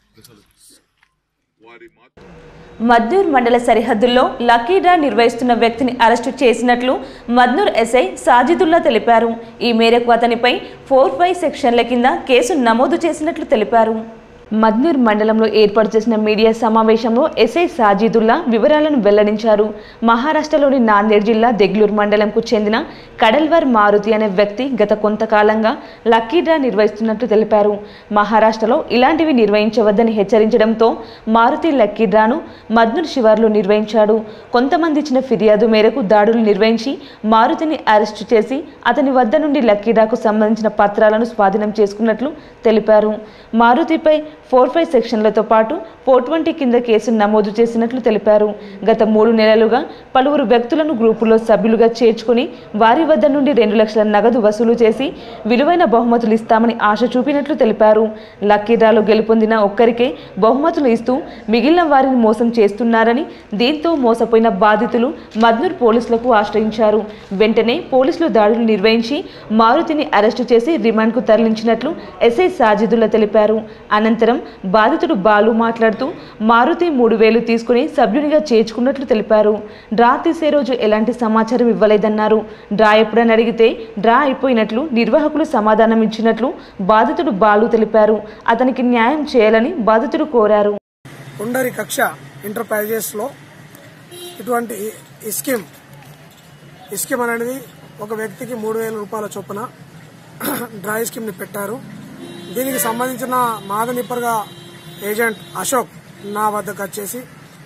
వారి మా మద్నూర్ మండల సరిహద్దుల్లో లక్కీ డ్రా నిర్వహిస్తున్న వ్యక్తిని అరెస్టు చేసినట్లు మద్నూర్ ఎస్ఐ సాజిదుల్లా తెలిపారు ఈ మేరకు అతనిపై ఫోర్ ఫైవ్ సెక్షన్ల కింద కేసు నమోదు చేసినట్లు తెలిపారు మద్నూర్ మండలంలో ఏర్పాటు చేసిన మీడియా సమావేశంలో ఎస్ఐ సాజిదుల్లా వివరాలను వెల్లడించారు మహారాష్ట్రలోని నాందేడ్ జిల్లా దెగ్లూర్ మండలంకు చెందిన కడల్వర్ మారుతి అనే వ్యక్తి గత కొంతకాలంగా లక్కీ డ్రా నిర్వహిస్తున్నట్లు తెలిపారు మహారాష్ట్రలో ఇలాంటివి నిర్వహించవద్దని హెచ్చరించడంతో మారుతి లక్కీ డ్రాను మద్నూర్ శివార్లో నిర్వహించాడు కొంతమంది ఇచ్చిన ఫిర్యాదు మేరకు దాడులు నిర్వహించి మారుతిని అరెస్టు చేసి అతని వద్ద నుండి లక్కీ డ్రాకు సంబంధించిన పత్రాలను స్వాధీనం చేసుకున్నట్లు తెలిపారు మారుతిపై ఫోర్ ఫైవ్ సెక్షన్లతో పాటు ఫోర్ ట్వంటీ కింద కేసు నమోదు చేసినట్లు తెలిపారు గత మూడు నెలలుగా పలువురు వ్యక్తులను గ్రూపులో సభ్యులుగా చేర్చుకుని వారి వద్ద నుండి రెండు లక్షల నగదు వసూలు చేసి విలువైన బహుమతులు ఇస్తామని ఆశ చూపినట్లు తెలిపారు లక్కీ డ్రాలో గెలుపొందిన ఒక్కరికే బహుమతులు ఇస్తూ మిగిలిన వారిని మోసం చేస్తున్నారని దీంతో మోసపోయిన బాధితులు మద్నూర్ పోలీసులకు ఆశ్రయించారు వెంటనే పోలీసులు దాడులు నిర్వహించి మారుతిని అరెస్టు చేసి రిమాండ్కు తరలించినట్లు ఎస్ఐ సాజిదుల్లా తెలిపారు అనంతరం బాధితుడు బాలు మాట్లాడుతూ మారుతి మూడు వేలు తీసుకుని సభ్యునిగా చేర్చుకున్నట్లు తెలిపారు డ్రా తీసే రోజు ఎలాంటి సమాచారం ఇవ్వలేదన్నారు డ్రా ఎప్పుడని అడిగితే డ్రా అయిపోయినట్లు నిర్వాహకులు సమాధానం ఇచ్చినట్లు బాధితుడు బాలు తెలిపారు అతనికి న్యాయం చేయాలని బాధితుడు కోరారు కొండరి కక్ష ఎంటర్ప్రైజెస్లో ఇటువంటి ఈ స్కీమ్ ఈ స్కీమ్ అనేది ఒక వ్యక్తికి మూడు వేల రూపాయల చొప్పున డ్రై స్కీమ్ని పెట్టారు దీనికి సంబంధించిన మాదనిప్పర్గా ఏజెంట్ అశోక్ నా వద్దకు వచ్చేసి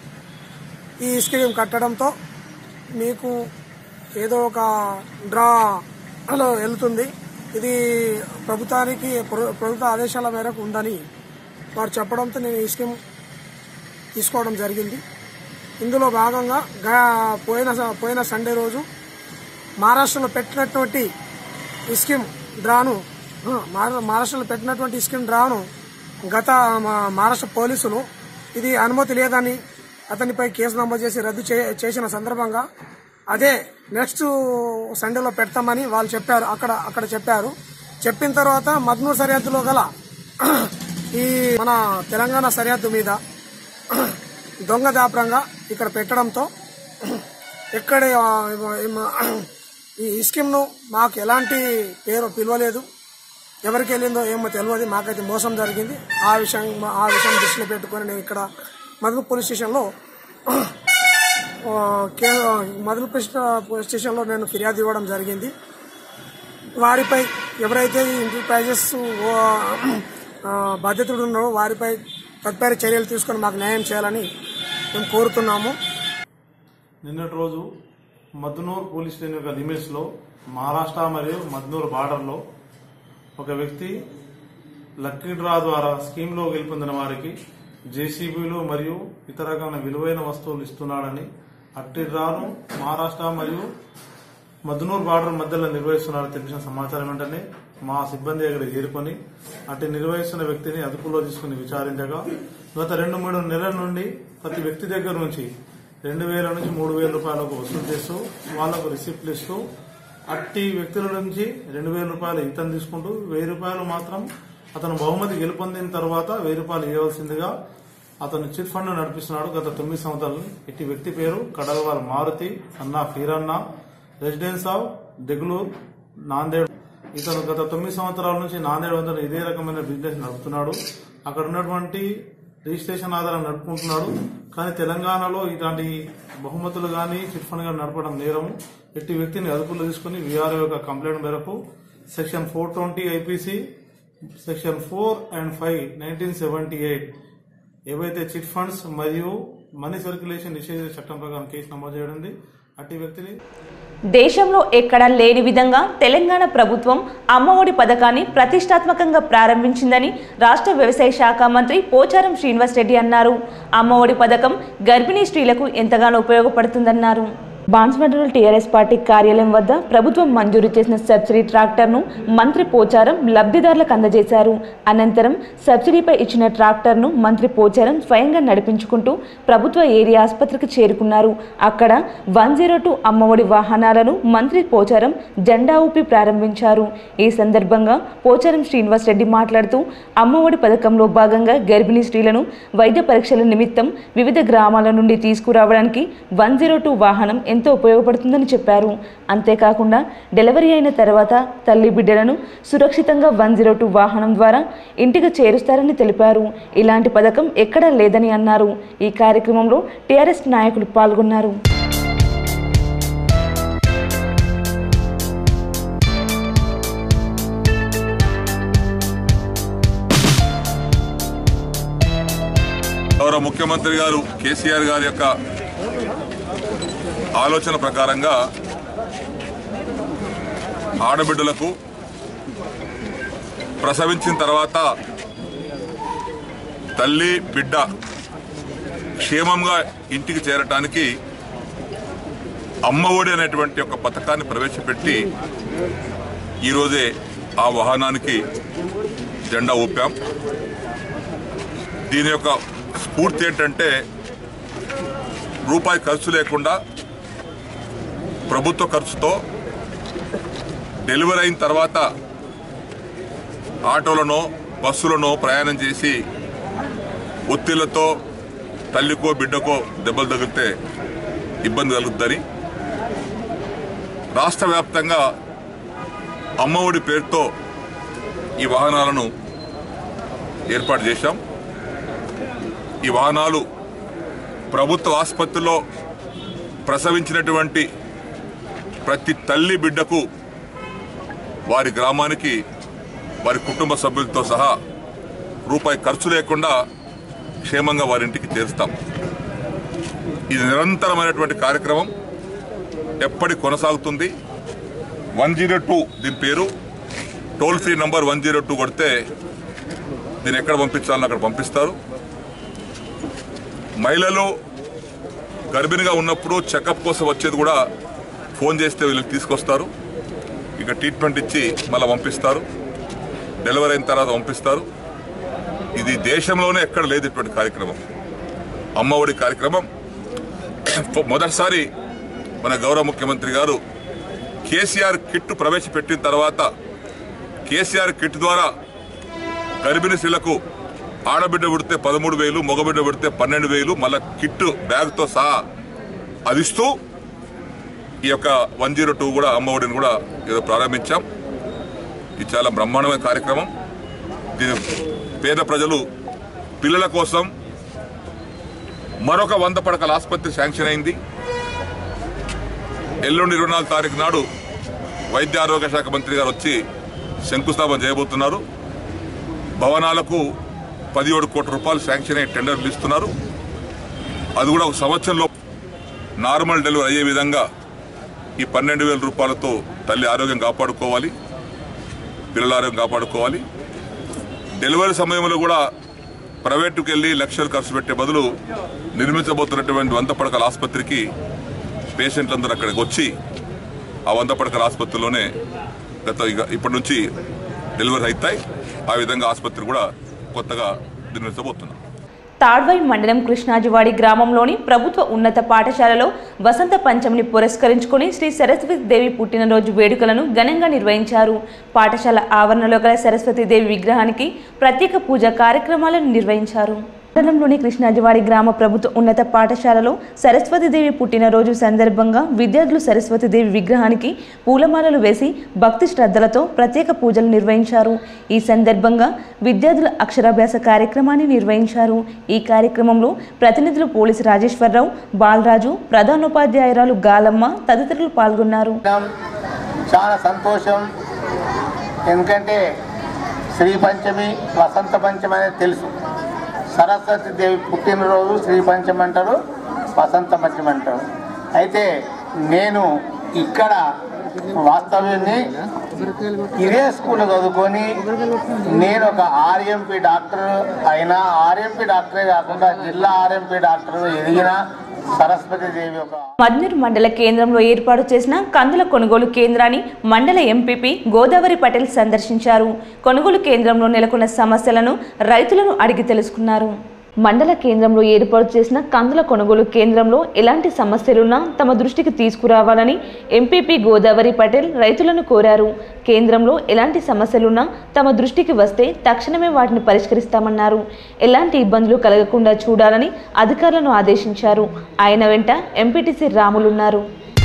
ఈ స్కీమ్ కట్టడంతో మీకు ఏదో ఒక డ్రాలో వెళ్తుంది ఇది ప్రభుత్వానికి ప్ర- ప్రభుత్వ ఆదేశాల మేరకు ఉందని వారు చెప్పడంతో నేను ఈ స్కీమ్ తీసుకోవడం జరిగింది ఇందులో భాగంగా గా- పోయిన స- పోయిన సండే రోజు మహారాష్ట్రలో పెట్టినటువంటి ఈ స్కీమ్ డ్రాను ఆ, మహా- మహారాష్ట్రలో పెట్టినటువంటి ఈ స్కీమ్ డ్రాను గత మా- మహారాష్ట్ర పోలీసులు ఇది అనుమతి లేదని అతనిపై కేసు నమోదు చేసి రద్దు చే- చేసిన సందర్భంగా అదే నెక్స్ట్ సండేలో పెడతామని వాళ్ళు చెప్పారు అక్కడ అక్కడ చెప్పారు చెప్పిన తర్వాత మద్నూర్ సరిహద్దులో గల ఈ మన తెలంగాణ సరిహద్దు మీద దొంగ దాపరంగా ఇక్కడ పెట్టడంతో ఎక్కడ ఆ, ఈ స్కీమ్ను మాకు ఎలాంటి పేరు పిలవలేదు ఎవరికి వెళ్ళిందో ఏమో తెలియదు మాకైతే మోసం జరిగింది ఆ విషయం ఆ విషయం దృష్టిలో పెట్టుకొని నేను ఇక్కడ మధుర పోలీస్ స్టేషన్లో ఆ, కే- మధుర పోలీస్ పోలీస్ స్టేషన్లో నేను ఫిర్యాదు ఇవ్వడం జరిగింది వారిపై ఎవరైతే ఈ ఎంటర్ప్రైజెస్ ఆ, బాధ్యతలు ఉన్నారో వారిపై తదుపరి చర్యలు తీసుకొని మాకు న్యాయం చేయాలని మేము కోరుతున్నాము నిన్నటి రోజు మద్నూర్ పోలీస్ స్టేషన్ యొక్క లిమిట్స్లో మహారాష్ట్ర మరియు మద్నూర్ బార్డర్లో ఒక వ్యక్తి లక్కీ డ్రా ద్వారా స్కీమ్లో గెలుపొందిన వారికి జేసీబీలు మరియు ఇతర రకమైన విలువైన వస్తువులు ఇస్తున్నాడని అట్టి డ్రాను మహారాష్ట్ర మరియు మద్నూర్ బార్డర్ మధ్యలో నిర్వహిస్తున్నారని తెలిసిన సమాచారం వెంటనే మా సిబ్బంది దగ్గర చేరుకొని అటు నిర్వహిస్తున్న వ్యక్తిని అదుపులో తీసుకుని విచారించగా గత రెండు మూడు నెలల నుండి ప్రతి వ్యక్తి దగ్గర నుంచి రెండు వేల నుంచి మూడు వేల రూపాయలకు వసూలు చేస్తూ వాళ్లకు రిసిప్ట్లు ఇస్తూ అట్టి వ్యక్తుల నుంచి రెండు వేల రూపాయలు ఇతను తీసుకుంటూ వెయ్యి రూపాయలు మాత్రం అతను బహుమతి గెలుపొందిన తర్వాత వెయ్యి రూపాయలు ఇవ్వాల్సిందిగా అతను చిట్ ఫండ్ నడిపిస్తున్నాడు గత తొమ్మిది సంవత్సరాలు ఇట్టి వ్యక్తి పేరు కడలవారి మారుతి అన్నా ఫీరన్న రెసిడెన్స్ ఆఫ్ దెగులూర్ నాందేడ్ ఇతను గత తొమ్మిది సంవత్సరాల నుంచి నాందేడ్ వద్ద ఇదే రకమైన బిజినెస్ నడుపుతున్నాడు అక్కడ ఉన్నటువంటి రిజిస్ట్రేషన్ ఆధారం నడుపుకుంటున్నాడు కానీ తెలంగాణలో ఇలాంటి బహుమతులు కానీ చిట్ ఫండ్ కానీ నడపడం నేరము ఇట్టి వ్యక్తిని అదుపులో తీసుకుని విఆర్ఓ యొక్క కంప్లైంట్ మేరకు section four twenty IPC section four and five nineteen seventy eight ఏవైతే చిట్ ఫండ్స్ మరియు మనీ సర్క్యులేషన్ నిషేధ చట్టం ప్రకారం కేసు నమోదు చేయడం అట్టి వ్యక్తిని దేశంలో ఎక్కడా లేని విధంగా తెలంగాణ ప్రభుత్వం అమ్మఒడి పథకాన్ని ప్రతిష్టాత్మకంగా ప్రారంభించిందని రాష్ట్ర వ్యవసాయ శాఖ మంత్రి పోచారం శ్రీనివాస్ రెడ్డి అన్నారు అమ్మఒడి పథకం గర్భిణీ స్త్రీలకు ఎంతగానో ఉపయోగపడుతుందన్నారు బాన్స్మడ్రల్ టీఆర్ఎస్ పార్టీ కార్యాలయం వద్ద ప్రభుత్వం మంజూరు చేసిన సబ్సిడీ ట్రాక్టర్ను మంత్రి పోచారం లబ్ధిదారులకు అందజేశారు అనంతరం సబ్సిడీపై ఇచ్చిన ట్రాక్టర్ను మంత్రి పోచారం స్వయంగా నడిపించుకుంటూ ప్రభుత్వ ఏరియా ఆసుపత్రికి చేరుకున్నారు అక్కడ వన్ జీరో టూ అమ్మఒడి వాహనాలను మంత్రి పోచారం జెండా ఊపి ప్రారంభించారు ఈ సందర్భంగా పోచారం శ్రీనివాస్ రెడ్డి మాట్లాడుతూ అమ్మఒడి పథకంలో భాగంగా గర్భిణీ స్త్రీలను వైద్య పరీక్షల నిమిత్తం వివిధ గ్రామాల నుండి తీసుకురావడానికి వన్ జీరో టూ వాహనం ఎంతో ఉపయోగపడుతుందని చెప్పారు అంతేకాకుండా డెలివరీ అయిన తర్వాత తల్లి బిడ్డలను సురక్షితంగా వన్ జీరో టూ వాహనం ద్వారా ఇంటికి చేరుస్తారని తెలిపారు ఇలాంటి పథకం ఎక్కడా లేదని అన్నారు ఈ కార్యక్రమంలో టీఆర్ఎస్ నాయకులు పాల్గొన్నారు గౌరవ ముఖ్యమంత్రి గారు కేసీఆర్ గారి యొక్క ఆలోచన ప్రకారంగా ఆడబిడ్డలకు ప్రసవించిన తర్వాత తల్లి బిడ్డ క్షేమంగా ఇంటికి చేరటానికి అమ్మఒడి అనేటువంటి ఒక పథకాన్ని ప్రవేశపెట్టి ఈరోజే ఆ వాహనానికి జెండా ఊపాం దీని యొక్క స్ఫూర్తి ఏంటంటే రూపాయి ఖర్చు లేకుండా ప్రభుత్వ ఖర్చుతో డెలివరీ అయిన తర్వాత ఆటోలను బస్సులను ప్రయాణం చేసి ఒత్తిళ్లతో తల్లికో బిడ్డకో దెబ్బలు తగిలితే ఇబ్బంది కలుగుద్దని రాష్ట్ర వ్యాప్తంగా అమ్మఒడి పేరుతో ఈ వాహనాలను ఏర్పాటు చేశాం ఈ వాహనాలు ప్రభుత్వ ఆసుపత్రిలో ప్రసవించినటువంటి ప్రతి తల్లి బిడ్డకు వారి గ్రామానికి వారి కుటుంబ సభ్యులతో సహా రూపాయి ఖర్చు లేకుండా క్షేమంగా వారి ఇంటికి చేరుస్తాం ఇది నిరంతరమైనటువంటి కార్యక్రమం ఎప్పటి కొనసాగుతుంది వన్ జీరో టూ దీని పేరు toll free number one zero two కొడితే దీన్ని ఎక్కడ పంపించాలని అక్కడ పంపిస్తారు మహిళలు గర్భిణిగా ఉన్నప్పుడు చెకప్ కోసం వచ్చేది కూడా ఫోన్ చేస్తే వీళ్ళకి తీసుకొస్తారు ఇక ట్రీట్మెంట్ ఇచ్చి మళ్ళీ పంపిస్తారు డెలివరీ అయిన తర్వాత పంపిస్తారు ఇది దేశంలోనే ఎక్కడ లేదు ఇటువంటి కార్యక్రమం అమ్మఒడి కార్యక్రమం మొదటిసారి మన గౌరవ ముఖ్యమంత్రి గారు కేసీఆర్ కిట్ ప్రవేశపెట్టిన తర్వాత కేసీఆర్ కిట్ ద్వారా గర్భిణీ స్త్రీలకు ఆడబిడ్డ పుడితే పదమూడు వేలు మగబిడ్డ పుడితే పన్నెండు వేలు మళ్ళా కిట్ బ్యాగ్తో సహా అది ఇస్తూ ఈ యొక్క వన్ జీరో టూ కూడా అమ్మఒడిని కూడా ఏదో ప్రారంభించాం ఇది చాలా బ్రహ్మాండమైన కార్యక్రమం దీని పేద ప్రజలు పిల్లల కోసం మరొక వంద పడకల ఆసుపత్రి శాంక్షన్ అయింది ఎల్లుండి ఇరవై నాలుగు తారీఖు నాడు వైద్య ఆరోగ్య శాఖ మంత్రి గారు వచ్చి శంకుస్థాపన చేయబోతున్నారు భవనాలకు పదిహేడు కోట్ల రూపాయలు శాంక్షన్ అయ్యి టెండర్లు ఇస్తున్నారు అది కూడా ఒక సంవత్సరంలో నార్మల్ డెలివరీ అయ్యే విధంగా ఈ పన్నెండు వేల రూపాయలతో తల్లి ఆరోగ్యం కాపాడుకోవాలి పిల్లల ఆరోగ్యం కాపాడుకోవాలి డెలివరీ సమయంలో కూడా ప్రైవేటుకి వెళ్ళి లక్షలు ఖర్చు పెట్టే బదులు నిర్మించబోతున్నటువంటి వంద పడకల ఆసుపత్రికి పేషెంట్లందరూ అక్కడికి వచ్చి ఆ వంద పడకల ఆసుపత్రిలోనే గత ఇక ఇప్పటి నుంచి డెలివరీ అవుతాయి ఆ విధంగా ఆసుపత్రి కూడా కొత్తగా నిర్మించబోతున్నాం తాడ్వై మండలం కృష్ణాజివాడి గ్రామంలోని ప్రభుత్వ ఉన్నత పాఠశాలలో వసంత పంచమిని పురస్కరించుకొని శ్రీ సరస్వతి దేవి పుట్టినరోజు వేడుకలను ఘనంగా నిర్వహించారు పాఠశాల ఆవరణలో గల సరస్వతి దేవి విగ్రహానికి ప్రత్యేక పూజ కార్యక్రమాలను నిర్వహించారు మండలంలోని కృష్ణాజివాడి గ్రామ ప్రభుత్వ ఉన్నత పాఠశాలలో సరస్వతీదేవి పుట్టినరోజు సందర్భంగా విద్యార్థులు సరస్వతీదేవి విగ్రహానికి పూలమాలలు వేసి భక్తి శ్రద్ధలతో ప్రత్యేక పూజలు నిర్వహించారు ఈ సందర్భంగా విద్యార్థుల అక్షరాభ్యాస కార్యక్రమాన్ని నిర్వహించారు ఈ కార్యక్రమంలో ప్రతినిధులు పోలీసు రాజేశ్వరరావు బాలరాజు ప్రధానోపాధ్యాయురాలు గాలమ్మ తదితరులు పాల్గొన్నారు చాలా సంతోషం ఎందుకంటే శ్రీ పంచమి వసంత పంచమి అనేది తెలుసు సరస్వతి దేవి పుట్టినరోజు శ్రీ పంచమి అంటారు వసంత పంచమి అంటారు అయితే నేను ఇక్కడ వాస్తవ్యాన్ని ఇదే స్కూల్ చదువుకొని నేను ఒక ఆర్ఎంపీ డాక్టర్ అయినా ఆర్ఎంపీ డాక్టరే కాకుండా జిల్లా ఆర్ఎంపీ డాక్టర్ ఎదిగిన సరస్వతి దేవి ఒక మద్నూరు మండల కేంద్రంలో ఏర్పాటు చేసిన కందుల కొనుగోలు కేంద్రాన్ని మండల ఎంపీపీ గోదావరి పటేల్ సందర్శించారు కొనుగోలు కేంద్రంలో నెలకొన్న సమస్యలను రైతులను అడిగి తెలుసుకున్నారు మండల కేంద్రంలో ఏర్పాటు చేసిన కందుల కొనుగోలు కేంద్రంలో ఎలాంటి సమస్యలున్నా తమ దృష్టికి తీసుకురావాలని ఎంపీపీ గోదావరి పటేల్ రైతులను కోరారు కేంద్రంలో ఎలాంటి సమస్యలున్నా తమ దృష్టికి వస్తే తక్షణమే వాటిని పరిష్కరిస్తామన్నారు ఎలాంటి ఇబ్బందులు కలగకుండా చూడాలని అధికారులను ఆదేశించారు ఆయన వెంట ఎంపీటీసీ రాములున్నారు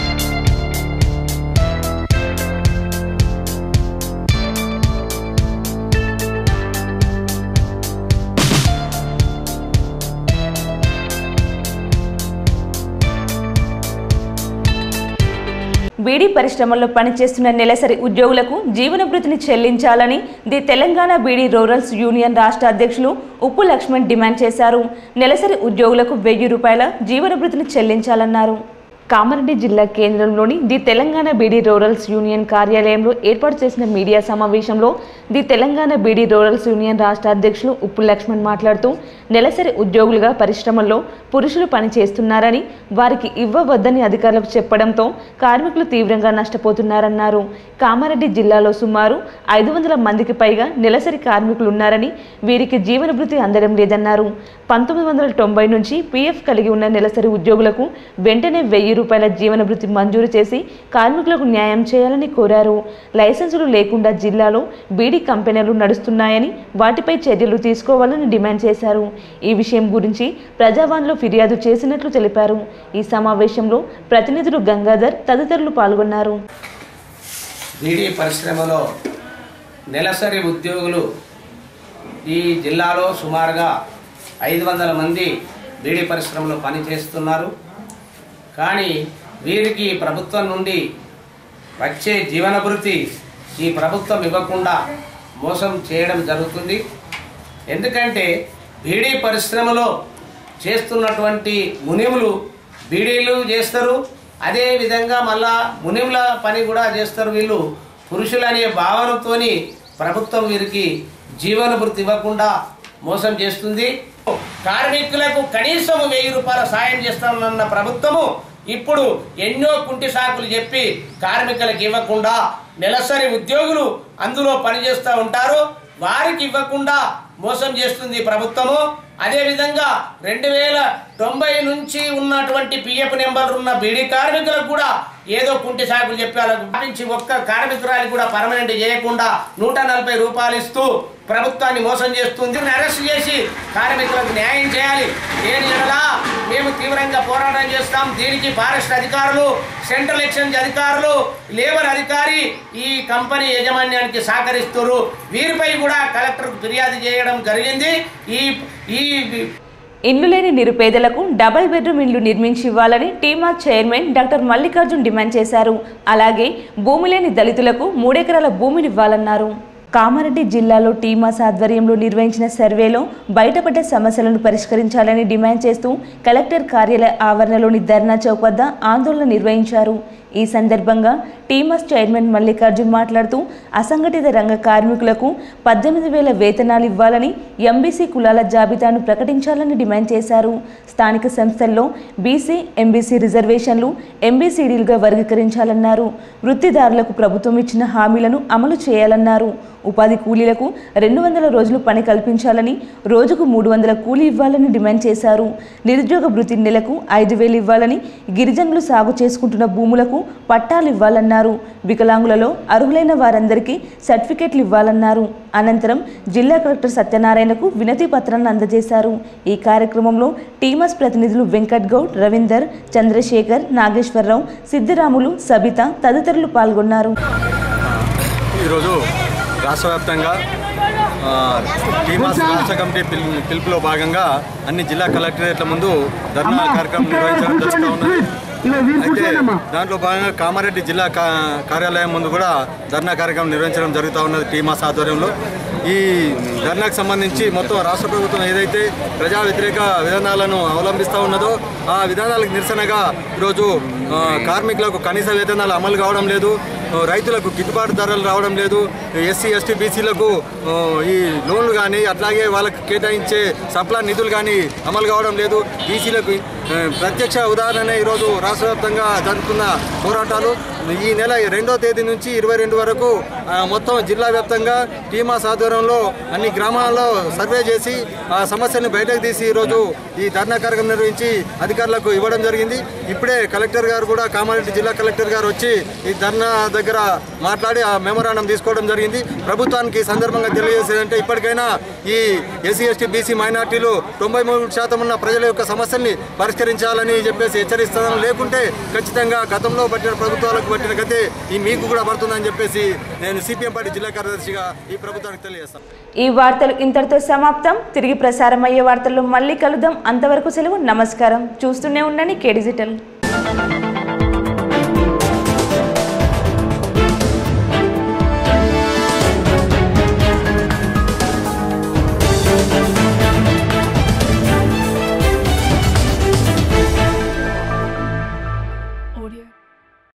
బీడీ పరిశ్రమల్లో పనిచేస్తున్న నెలసరి ఉద్యోగులకు జీవన భృతిని చెల్లించాలని the Telangana beedi rurals union రాష్ట్ర అధ్యక్షులు ఉప్పు లక్ష్మణ్ డిమాండ్ చేశారు నెలసరి ఉద్యోగులకు వెయ్యి రూపాయల జీవన భృతిని చెల్లించాలన్నారు కామారెడ్డి జిల్లా కేంద్రంలోని the Telangana beedi rurals union కార్యాలయంలో ఏర్పాటు చేసిన మీడియా సమావేశంలో the Telangana beedi rurals union రాష్ట్ర అధ్యక్షులు ఉప్పు లక్ష్మణ్ మాట్లాడుతూ నెలసరి ఉద్యోగులుగా పరిశ్రమల్లో పురుషులు పనిచేస్తున్నారని వారికి ఇవ్వవద్దని అధికారులకు చెప్పడంతో కార్మికులు తీవ్రంగా నష్టపోతున్నారన్నారు కామారెడ్డి జిల్లాలో సుమారు ఐదు వందల మందికి పైగా నెలసరి కార్మికులు ఉన్నారని వీరికి జీవన భృతి అందడం లేదన్నారు పంతొమ్మిది వందల తొంభై నుంచి పీఎఫ్ కలిగి ఉన్న నెలసరి ఉద్యోగులకు వెంటనే వెయ్యి రూపాయల జీవన భృతి మంజూరు చేసి కార్మికులకు న్యాయం చేయాలని కోరారు లైసెన్సులు లేకుండా జిల్లాలో బీడీ కంపెనీలు నడుస్తున్నాయని వాటిపై చర్యలు తీసుకోవాలని డిమాండ్ చేశారు ఈ విషయం గురించి ప్రజావాణిలో ఫిర్యాదు చేసినట్లు తెలిపారు ఈ సమావేశంలో ప్రతినిధులు గంగాధర్ తదితరులు పాల్గొన్నారు బీడీ పరిశ్రమలో నెలసరి ఉద్యోగులు ఈ జిల్లాలో సుమారుగా ఐదు వందల మంది బీడీ పరిశ్రమలో పనిచేస్తున్నారు కానీ వీరికి ప్రభుత్వం నుండి వచ్చే జీవనభృతి ఈ ప్రభుత్వం ఇవ్వకుండా మోసం చేయడం జరుగుతుంది ఎందుకంటే బీడీ పరిశ్రమలో చేస్తున్నటువంటి మునిములు బీడీలు చేస్తారు అదే విధంగా మళ్ళా మునిముల పని కూడా చేస్తారు వీళ్ళు పురుషులనే భావనతోని ప్రభుత్వం వీరికి జీవన భృతి ఇవ్వకుండా మోసం చేస్తుంది కార్మికులకు కనీసం వెయ్యి రూపాయల సాయం చేస్తామన్న ప్రభుత్వము ఇప్పుడు ఎన్నో కుంటి సాకులు చెప్పి కార్మికులకు ఇవ్వకుండా నెలసరి ఉద్యోగులు అందులో పనిచేస్తూ ఉంటారు వారికి ఇవ్వకుండా మోసం చేస్తుంది ప్రభుత్వము అదేవిధంగా రెండు వేల తొంభై నుంచి ఉన్నటువంటి పిఎఫ్ నెంబర్ ఉన్న బీడీ కార్మికులకు కూడా ఏదో కుంటి సాకులు చెప్పి వాళ్ళకు భావించి ఒక్క కార్మికురాలి కూడా పర్మనెంట్ చేయకుండా నూట నలభై రూపాయలు ఇస్తూ ప్రభుత్వాన్ని మోసం చేస్తుంది అరెస్ట్ చేసి కార్మికులకు న్యాయం చేయాలి దేని ఎడలా మేము తీవ్రంగా పోరాటం చేస్తాం దీనికి ఫారెస్ట్ అధికారులు సెంట్రల్ ఎక్స్చేంజ్ అధికారులు లేబర్ అధికారి ఈ కంపెనీ యాజమాన్యానికి సహకరిస్తున్నారు వీరిపై కూడా కలెక్టర్కు ఫిర్యాదు చేయడం జరిగింది ఈ ఈ ఇల్లు లేని నిరుపేదలకు డబుల్ బెడ్రూమ్ ఇల్లు నిర్మించి ఇవ్వాలని TEMA chairman doctor Mallikarjun demand చేశారు అలాగే భూమి లేని దళితులకు మూడెకరాల భూమిని ఇవ్వాలన్నారు కామారెడ్డి జిల్లాలో టీమాస్ ఆధ్వర్యంలో నిర్వహించిన సర్వేలో బయటపడ్డ సమస్యలను పరిష్కరించాలని డిమాండ్ చేస్తూ కలెక్టర్ కార్యాలయ ఆవరణలోని ధర్నా చౌక్ వద్ద ఆందోళన నిర్వహించారు ఈ సందర్భంగా టీమస్ చైర్మన్ మల్లికార్జున్ మాట్లాడుతూ అసంఘటిత రంగ కార్మికులకు పద్దెనిమిది వేల వేతనాలు ఇవ్వాలని ఎంబీసీ కులాల జాబితాను ప్రకటించాలని డిమాండ్ చేశారు స్థానిక సంస్థల్లో బీసీ ఎంబీసీ రిజర్వేషన్లు ఎంబీసీడీలుగా వర్గీకరించాలన్నారు వృత్తిదారులకు ప్రభుత్వం ఇచ్చిన హామీలను అమలు చేయాలన్నారు ఉపాధి కూలీలకు రెండు వందల రోజులు పని కల్పించాలని రోజుకు మూడు వందల కూలీ ఇవ్వాలని డిమాండ్ చేశారు నిరుద్యోగ భృతి నెలకు ఐదు వేలు ఇవ్వాలని గిరిజనులు సాగు చేసుకుంటున్న భూములకు పట్టాలు ఇవ్వాలన్నారు వికలాంగులలో అర్హులైన వారందరికీ సర్టిఫికెట్లు ఇవ్వాలన్నారు అనంతరం జిల్లా కలెక్టర్ సత్యనారాయణకు వినతి పత్రాన్ని అందజేశారు ఈ కార్యక్రమంలో టీమస్ ప్రతినిధులు వెంకట్ గౌడ్ రవీందర్ చంద్రశేఖర్ నాగేశ్వరరావు సిద్దిరాములు సబిత తదితరులు పాల్గొన్నారు ఈరోజు రాష్ట్ర వ్యాప్తంగా ఆ, టీమాస్ రాష్ట్ర కమిటీ పిల్ పిలుపులో భాగంగా అన్ని జిల్లా కలెక్టరేట్ల ముందు ధర్నా కార్యక్రమం నిర్వహించడం జరుగుతూ ఉన్నది అయితే దాంట్లో భాగంగా కామారెడ్డి జిల్లా కా- కార్యాలయం ముందు కూడా ధర్నా కార్యక్రమం నిర్వహించడం జరుగుతూ ఉన్నది టీమాస్ ఆధ్వర్యంలో ఈ ధర్నాకు సంబంధించి మొత్తం రాష్ట్ర ప్రభుత్వం ఏదైతే ప్రజా వ్యతిరేక విధానాలను అవలంబిస్తూ ఉన్నదో ఆ విధానాలకు నిరసనగా ఈరోజు ఆ, కార్మికులకు కనీస వేతనాలు అమలు కావడం లేదు ఆ, రైతులకు గిట్టుబాటు ధరలు రావడం లేదు ఎస్సీ ఎస్టీ బీసీలకు ఆ, ఈ లోన్లు కానీ అట్లాగే వాళ్ళకి కేటాయించే సప్లా నిధులు కానీ అమలు కావడం లేదు బీసీలకు ఆ, ప్రత్యక్ష ఉదాహరణ ఈరోజు రాష్ట్ర వ్యాప్తంగా జరుగుతున్న పోరాటాలు ఈ నెల రెండో తేదీ నుంచి ఇరవై రెండు వరకు ఆ, మొత్తం జిల్లా వ్యాప్తంగా టీమాస్ ఆధ్వర్యంలో అన్ని గ్రామాల్లో సర్వే చేసి ఆ సమస్యను బయటకు తీసి ఈరోజు ఈ ధర్నా కార్యక్రమం నిర్వహించి అధికారులకు ఇవ్వడం జరిగింది ఇప్పుడే కలెక్టర్ గారు కూడా కామారెడ్డి జిల్లా కలెక్టర్ గారు వచ్చి ఈ ధర్నా దగ్గర మాట్లాడి ఆ మెమోరాండం తీసుకోవడం జరిగింది ప్రభుత్వానికి ఈ సందర్భంగా తెలియజేసేదంటే ఇప్పటికైనా ఈ ఎస్సీ ఎస్టీ బీసీ మైనార్టీలు తొంభై మూడు శాతం ఉన్న ప్రజల యొక్క సమస్యల్ని పరిష్కరించాలని చెప్పేసి హెచ్చరిస్తాను లేకుంటే ఖచ్చితంగా గతంలో పట్టిన ప్రభుత్వాలకు పట్టిన గతే ఈ మీకు కూడా పడుతుందని చెప్పేసి నేను సిపిఎం పార్టీ జిల్లా కార్యదర్శిగా ఈ ప్రభుత్వానికి తెలియజేస్తాను ఈ వార్తలు ఇంతటితో సమాప్తం తిరిగి ప్రసారం అయ్యే వార్తల్లో మళ్ళీ కలుద్దాం అంతవరకు సెలవు నమస్కారం చూస్తూనే ఉండండి కే డిజిటల్